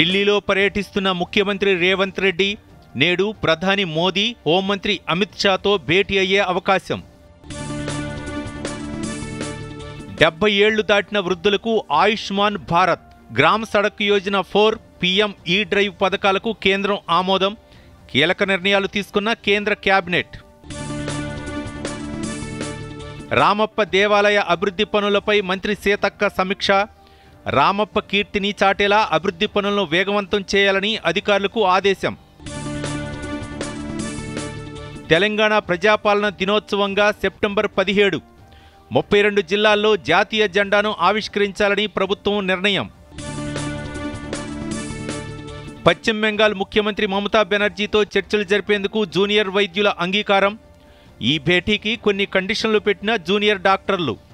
ఢిల్లీలో పర్యటిస్తున్న ముఖ్యమంత్రి రేవంత్ రెడ్డి నేడు ప్రధాని మోదీ హోంమంత్రి అమిత్ షాతో భేటీ అయ్యే అవకాశం డెబ్బై ఏళ్లు దాటిన వృద్ధులకు Ayushman Bharat Gram Sadak Yojana four PM E drive పథకాలకు కేంద్రం ఆమోదం కీలక నిర్ణయాలు తీసుకున్న కేంద్ర కేబినెట్ రామప్ప దేవాలయ అభివృద్ధి పనులపై మంత్రి సీతక్క సమీక్ష రామప్ప కీర్తిని చాటేలా అభివృద్ధి పనులను వేగవంతం చేయాలని అధికారులకు ఆదేశం తెలంగాణ ప్రజాపాలన దినోత్సవంగా సెప్టెంబర్ పదిహేడు ముప్పై రెండు జిల్లాల్లో జాతీయ జెండాను ఆవిష్కరించాలని ప్రభుత్వం నిర్ణయం పశ్చిమ బెంగాల్ ముఖ్యమంత్రి మమతా బెనర్జీతో చర్చలు జరిపేందుకు జూనియర్ వైద్యుల అంగీకారం ఈ భేటీకి కొన్ని కండిషన్లు పెట్టిన జూనియర్ డాక్టర్లు